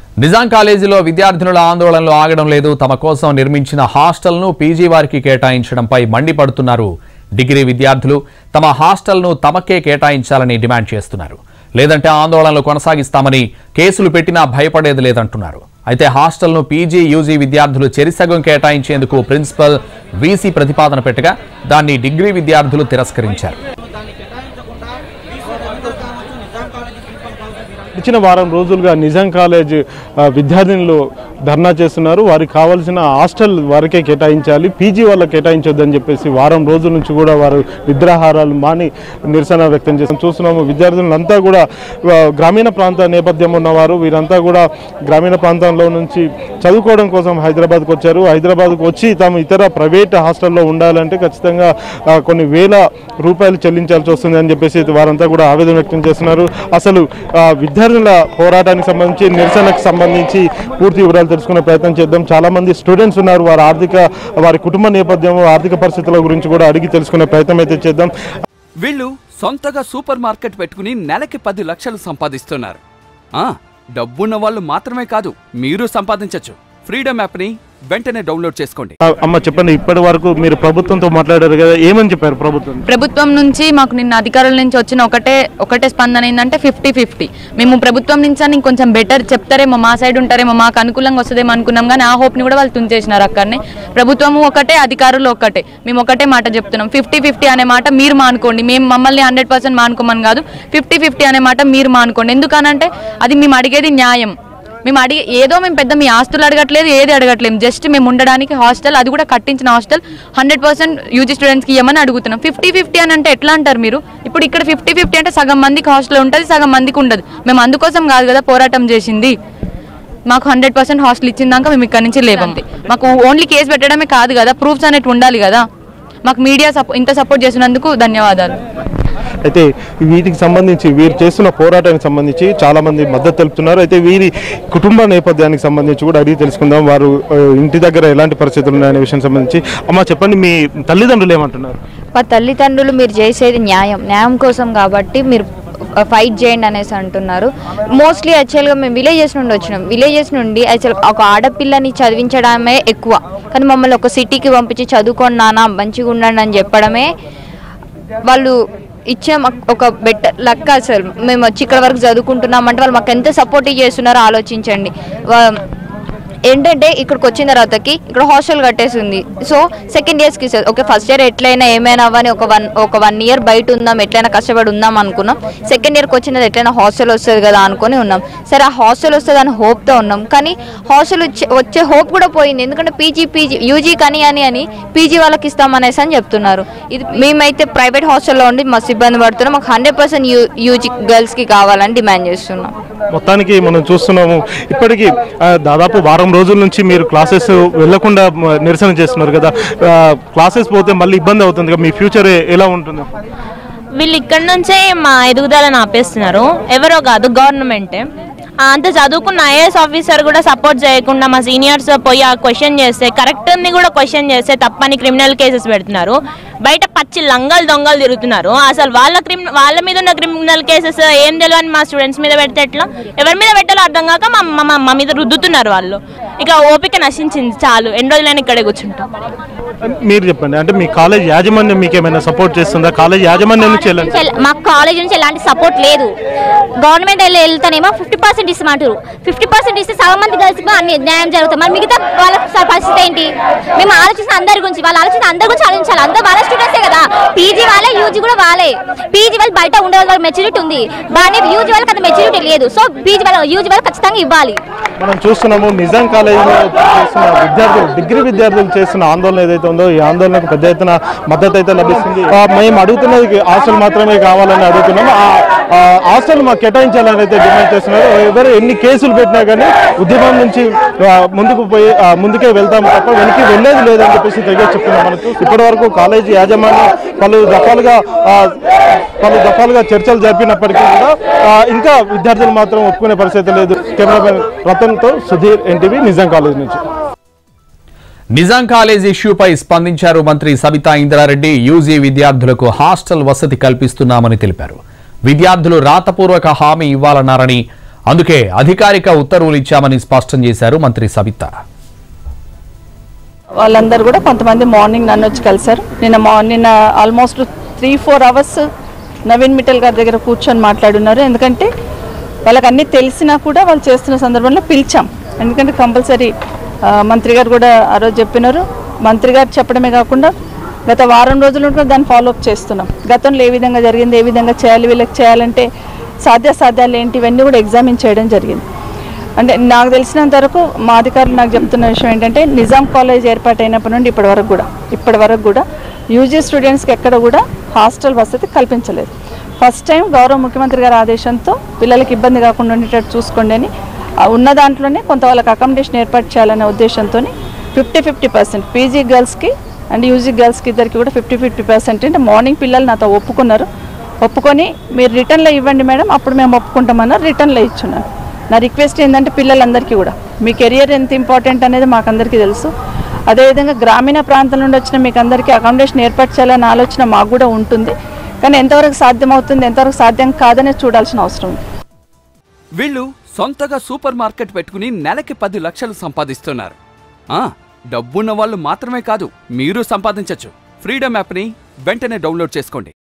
నిజాం కాలేజీలో విద్యార్థినుల ఆందోళనలు ఆగడం లేదు తమ కోసం నిర్మించిన హాస్టల్ను పీజీ వారికి కేటాయించడంపై మండిపడుతున్నారు డిగ్రీ విద్యార్థులు తమ హాస్టల్ను తమకే కేటాయించాలని డిమాండ్ చేస్తున్నారు లేదంటే ఆందోళనలు కొనసాగిస్తామని కేసులు పెట్టినా భయపడేది లేదంటున్నారు అయితే హాస్టల్ను పీజీ యూజీ విద్యార్థులు చెరిసగం కేటాయించేందుకు ప్రిన్సిపల్ వీసీ ప్రతిపాదన పెట్టగా దాన్ని డిగ్రీ విద్యార్థులు తిరస్కరించారు ఇచ్చిన వారం రోజులుగా నిజాం కాలేజ్ ఆ, విద్యార్థినులు ధర్నా చేస్తున్నారు వారికి కావాల్సిన హాస్టల్ వారికే కేటాయించాలి పీజీ వాళ్ళకి కేటాయించొద్దని చెప్పేసి వారం రోజుల నుంచి కూడా వారు నిద్రాహారాలు మాని నిరసన వ్యక్తం చేస్తున్నారు చూస్తున్నాము విద్యార్థులంతా కూడా ఆ, గ్రామీణ ప్రాంత నేపథ్యం ఉన్నవారు వీరంతా కూడా గ్రామీణ ప్రాంతంలో నుంచి చదువుకోవడం కోసం హైదరాబాద్కు వచ్చారు హైదరాబాద్కు వచ్చి తాము ఇతర ప్రైవేట్ హాస్టల్లో ఉండాలంటే ఖచ్చితంగా ఆ, కొన్ని వేల రూపాయలు చెల్లించాల్సి వస్తుంది అని చెప్పేసి వారంతా కూడా ఆవేదన వ్యక్తం చేస్తున్నారు అసలు ఆ, విద్యార్థుల పోరాటానికి సంబంధించి నిరసనకు సంబంధించి పూర్తి వివరాలు తెలుసుకునే ప్రయత్నం చేద్దాం చాలా మంది స్టూడెంట్స్ ఉన్నారు వారి ఆర్థిక వారి కుటుంబ నేపథ్యం ఆర్థిక పరిస్థితుల గురించి కూడా అడిగి తెలుసుకునే ప్రయత్నం అయితే చేద్దాం వీళ్ళు సొంతగా సూపర్ మార్కెట్ పెట్టుకుని నెలకి పది లక్షలు సంపాదిస్తున్నారు ఆ డబ్బున్న వాళ్ళు మాత్రమే కాదు మీరు సంపాదించొచ్చు ఫ్రీడమ్ యాప్ని వెంటనే డౌన్లోడ్ చేసుకోండి ఆ, అమ్మ చెప్పండి ఇప్పటి వరకు మీరు ప్రభుత్వంతో మాట్లాడారు కదా ఏమని చెప్పారు ప్రభుత్వం ప్రభుత్వం నుంచి మాకు నిన్న అధికారుల నుంచి వచ్చిన ఒకటే ఒకటే స్పందన ఏంటంటే ఫిఫ్టీ ఫిఫ్టీ మేము ప్రభుత్వం నుంచి అని ఇంకొంచెం బెటర్ చెప్తారేమో మా సైడ్ ఉంటారేమో మాకు అనుకూలంగా వస్తుందేమో అనుకున్నాం కానీ ఆ హోప్ని కూడా వాళ్ళు తుంచేసినారు అక్కడనే ప్రభుత్వము ఒకటే అధికారులు ఒకటే మేము ఒకటే మాట చెప్తున్నాం ఫిఫ్టీ ఫిఫ్టీ అనే మాట మీరు మానుకోండి మేము మమ్మల్ని హండ్రెడ్ పర్సెంట్ మానుకోమని కాదు ఫిఫ్టీ ఫిఫ్టీ అనే మాట మీరు మానుకోండి ఎందుకనంటే అది మేము అడిగేది న్యాయం మేము అడిగే ఏదో మేము పెద్ద మీ ఆస్తులు అడగట్లేదు ఏది అడగట్లేదు జస్ట్ మేము ఉండడానికి హాస్టల్ అది కూడా కట్టించిన హాస్టల్ హండ్రెడ్ పర్సెంట్ యూజీ స్టూడెంట్స్కి ఇవ్వమని అడుగుతున్నాం ఫిఫ్టీ ఫిఫ్టీ అని అంటే ఎట్లా అంటారు మీరు ఇప్పుడు ఇక్కడ ఫిఫ్టీ ఫిఫ్టీ అంటే సగం మందికి హాస్టల్ ఉంటుంది సగం మందికి ఉండదు మేము అందుకోసం కాదు కదా పోరాటం చేసింది మాకు హండ్రెడ్ పర్సెంట్ హాస్టల్ ఇచ్చిందాక మేము ఇక్కడ నుంచి లేవండి మాకు ఓన్లీ కేసు పెట్టడమే కాదు కదా ప్రూఫ్స్ అనేవి ఉండాలి కదా మాకు మీడియా సపో ఇంత సపోర్ట్ చేసినందుకు ధన్యవాదాలు అయితే వీటికి సంబంధించి వీరు చేస్తున్న పోరాటానికి సంబంధించి చాలా మంది మద్దతు తెలుపుతున్నారు అయితే వీరి కుటుంబ నేపథ్యానికి సంబంధించి కూడా అడిగి తెలుసుకుందాం వారు ఆ, ఇంటి దగ్గర ఎలాంటి పరిస్థితులు ఉన్నాయనే విషయం సంబంధించి అమ్మ చెప్పండి మీ తల్లిదండ్రులు ఏమంటున్నారు మా తల్లిదండ్రులు మీరు చేసేది న్యాయం న్యాయం కోసం కాబట్టి మీరు ఫైట్ చేయండి అనేసి అంటున్నారు మోస్ట్లీ యాక్చువల్గా మేము విలేజెస్ నుండి వచ్చినాం విలేజెస్ నుండి యాక్చువల్ ఒక ఆడపిల్లని చదివించడమే ఎక్కువ కానీ మమ్మల్ని ఒక సిటీకి పంపించి చదువుకోండి నాన్న మంచిగా ఉండండి అని చెప్పడమే వాళ్ళు ఇచ్చే మాకు ఒక బెటర్ లక్ అసలు మేము వచ్చి ఇక్కడ వరకు చదువుకుంటున్నామంటే వాళ్ళు మాకు ఎంత సపోర్ట్ చేస్తున్నారో ఆలోచించండి వా- ఏంటంటే ఇక్కడికి వచ్చిన తర్వాతకి ఇక్కడ హాస్టల్ కట్టేసింది సో సెకండ్ ఇయర్స్కి సార్ ఓకే ఫస్ట్ ఇయర్ ఎట్లయినా ఏమైనా అవ్వని ఒక వన్ ఒక వన్ ఇయర్ బయట ఉందాం ఎట్లయినా కష్టపడి ఉందాం అనుకున్నాం సెకండ్ ఇయర్కి వచ్చినది ఎట్లయినా హాస్టల్ వస్తుంది కదా అనుకొని ఉన్నాం సరే ఆ హాస్టల్ వస్తుంది అని హోప్తో ఉన్నాం కానీ హాస్టల్ వచ్చే వచ్చే హోప్ కూడా పోయింది ఎందుకంటే పీజీ పీజీ యూజీ కానీ అని అని పీజీ వాళ్ళకి ఇస్తామనేసి అని చెప్తున్నారు ఇది మేమైతే ప్రైవేట్ హాస్టల్లో ఉండి మస్తు ఇబ్బంది పడుతున్నాం మాకు హండ్రెడ్ పర్సెంట్ యూ యూజీ గర్ల్స్కి కావాలని డిమాండ్ చేస్తున్నాం మొత్తానికి మనం చూస్తున్నాము ఇప్పటికీ ఆ, దాదాపు వారం రోజుల నుంచి మీరు క్లాసెస్ వెళ్లకుండా మ, నిరసన చేస్తున్నారు కదా ఆ, క్లాసెస్ పోతే మళ్ళీ ఇబ్బంది అవుతుంది కదా మీ ఫ్యూచర్ ఎలా ఉంటుంది వీళ్ళు ఇక్కడ నుంచే మా ఎదుగుదలను ఆపేస్తున్నారు ఎవరో కాదు గవర్నమెంటే ఆ, అంత చదువుకున్న ఐఏఎస్ ఆఫీసర్ కూడా సపోర్ట్ చేయకుండా మా సీనియర్స్ పోయి ఆ క్వశ్చన్ చేస్తే కరెక్ట్ ని కూడా క్వశ్చన్ చేస్తే తప్పని క్రిమినల్ కేసెస్ పెడుతున్నారు బయట పచ్చి లంగలు దొంగలు తిరుగుతున్నారు అసలు వాళ్ళ క్రిమి వాళ్ళ మీద ఉన్న క్రిమినల్ కేసెస్ ఏం తెలియని మా స్టూడెంట్స్ మీద పెడితే ఎట్లా ఎవరి మీద పెట్టాలో అర్థం కాక మా మా మా మీద రుద్దుతున్నారు వాళ్ళు ఇక ఓపిక నశించింది చాలు ఎన్ని రోజులైనా ఇక్కడే కూర్చుంటాం మీరు చెప్పండి అంటే మీ కాలేజ్ యాజమాన్యం మీకు ఏమైనా సపోర్ట్ చేస్తుందా కాలేజ్ యాజమాన్యం నుంచి వెళ్ళండి చెల్- మాకు కాలేజ్ నుంచి ఎలాంటి సపోర్ట్ లేదు గవర్నమెంట్ వెళ్ళి వెళ్తానేమో ఫిఫ్టీ పర్సెంట్ ఇస్తామంటారు ఫిఫ్టీ పర్సెంట్ ఇస్తే సగం మంది కలిసి అన్ని న్యాయం జరుగుతుంది మరి మిగతా వాళ్ళ స- పరిస్థితి ఏంటి మేము ఆలోచిస్తున్న అందరి గురించి వాళ్ళు ఆలోచన అందరి గురించి ఆలోచించాలి అందరూ వాళ్ళ స్టూడెంట్సే కదా పీజీ వాళ్ళే యూజీ కూడా వాళ్ళే పీజీ వాళ్ళు బయట ఉండే వాళ్ళ మెచ్యూరిటీ ఉంది కానీ యూజీ వాళ్ళకి అంత మెచ్యూరిటీ లేదు సో పీజీ వాళ్ళ యూజీ వాళ్ళు ఖచ్చితంగా ఇవ్వాలి మనం చూస్తున్నాము నిజాం కాలేజీలో చేస్తున్న విద్యార్థులు డిగ్రీ విద్యార్థులు చేస్తున్న ఆందోళన ఏదైతే ఉందో ఈ ఆందోళనకు పెద్ద ఎత్తున మద్దతు అయితే లభిస్తుంది ఆ, మేము అడుగుతున్నది హాస్టల్ మాత్రమే కావాలని అడుగుతున్నాము ఆ ఆ హాస్టల్ మాకు కేటాయించాలని అయితే డిమాండ్ చేస్తున్నారు ఎవరు ఎన్ని కేసులు పెట్టినా కానీ ఉద్యమం నుంచి ఆ, ముందుకు పోయి ఆ, ముందుకే వెళ్తాం తప్ప వెనక్కి వెళ్ళేది లేదని చెప్పేసి తెగ చెప్తున్నాం మనకు ఇప్పటి వరకు కాలేజీ యాజమాన్యం పలు దఫాలుగా ఆ, పలు దఫాలుగా చర్చలు జరిపినప్పటికీ కూడా ఆ, ఇంకా విద్యార్థులు మాత్రం ఒప్పుకునే పరిస్థితి లేదు కెమెరామెన్ రతన్తో సుధీర్ ఎన్టీవీ నిజాం కాలేజ్ నుంచి నిజాం కాలేజ్ ఇష్యూపై స్పందించారు మంత్రి సబితా ఇంద్రారెడ్డి యూజీ విద్యార్థులకు హాస్టల్ వసతి కల్పిస్తున్నామని తెలిపారు విద్యార్థులు రాతపూర్వక హామీ ఇవ్వాలన్నారని అందుకే అధికారిక ఉత్తర్వులు ఇచ్చామని స్పష్టం చేశారు మంత్రి సవిత వాళ్ళందరూ కూడా కొంతమంది మార్నింగ్ నన్ను వచ్చి కలిశారు నిన్న మా నిన్న almost three four hours Naveen Mittal గారి దగ్గర కూర్చొని మాట్లాడున్నారు ఎందుకంటే వాళ్ళకి అన్నీ తెలిసినా కూడా వాళ్ళు చేస్తున్న సందర్భంలో పిలిచాం ఎందుకంటే కంపల్సరీ మంత్రి గారు కూడా ఆ రోజు చెప్పినారు మంత్రి గారు చెప్పడమే కాకుండా గత వారం రోజుల నుండి కూడా దాన్ని ఫాలోఅప్ చేస్తున్నాం గతంలో ఏ విధంగా జరిగింది ఏ విధంగా చేయాలి వీళ్ళకి చేయాలంటే సాధ్యాసాధ్యాలు ఏంటి ఇవన్నీ కూడా ఎగ్జామిన్ చేయడం జరిగింది అంటే నాకు తెలిసినంత వరకు మా అధికారులు నాకు చెప్తున్న విషయం ఏంటంటే నిజాం కాలేజ్ ఏర్పాటైనప్పటి నుండి ఇప్పటి వరకు కూడా ఇప్పటి వరకు కూడా యూజీ స్టూడెంట్స్కి ఎక్కడ కూడా హాస్టల్ వసతి కల్పించలేదు ఫస్ట్ టైం గౌరవ ముఖ్యమంత్రి గారి ఆదేశంతో పిల్లలకి ఇబ్బంది కాకుండా ఉండేటట్టు చూసుకోండి అని ఆ ఉన్న దాంట్లోనే కొంత వాళ్ళకి అకామిడేషన్ ఏర్పాటు చేయాలనే ఉద్దేశంతో ఫిఫ్టీ ఫిఫ్టీ పర్సెంట్ పీజీ గర్ల్స్కి అండ్ యూజీ గర్ల్స్కి ఇద్దరికి కూడా ఫిఫ్టీ ఫిఫ్టీ పర్సెంట్ అంటే మార్నింగ్ పిల్లలు నాతో ఒప్పుకున్నారు ఒప్పుకొని మీరు రిటర్న్లో ఇవ్వండి మేడం అప్పుడు మేము ఒప్పుకుంటామన్నారు రిటర్న్లో ఇచ్చున్నాను నా రిక్వెస్ట్ ఏంటంటే పిల్లలందరికీ కూడా మీ కెరియర్ ఎంత ఇంపార్టెంట్ అనేది మాకు అందరికీ తెలుసు అదేవిధంగా గ్రామీణ ప్రాంతం నుండి వచ్చిన మీకు అందరికీ అకామిడేషన్ ఏర్పాటు చేయాలనే ఆలోచన మాకు కూడా ఉంటుంది కానీ ఎంతవరకు సాధ్యమవుతుంది ఎంతవరకు సాధ్యం కాదనే చూడాల్సిన అవసరం ఉంది వీళ్ళు సొంతగా సూపర్ మార్కెట్ పెట్టుకుని నెలకి పది లక్షలు సంపాదిస్తున్నారు ఆ డబ్బున్న వాళ్ళు మాత్రమే కాదు మీరు సంపాదించొచ్చు ఫ్రీడమ్ యాప్ని వెంటనే డౌన్లోడ్ చేసుకోండి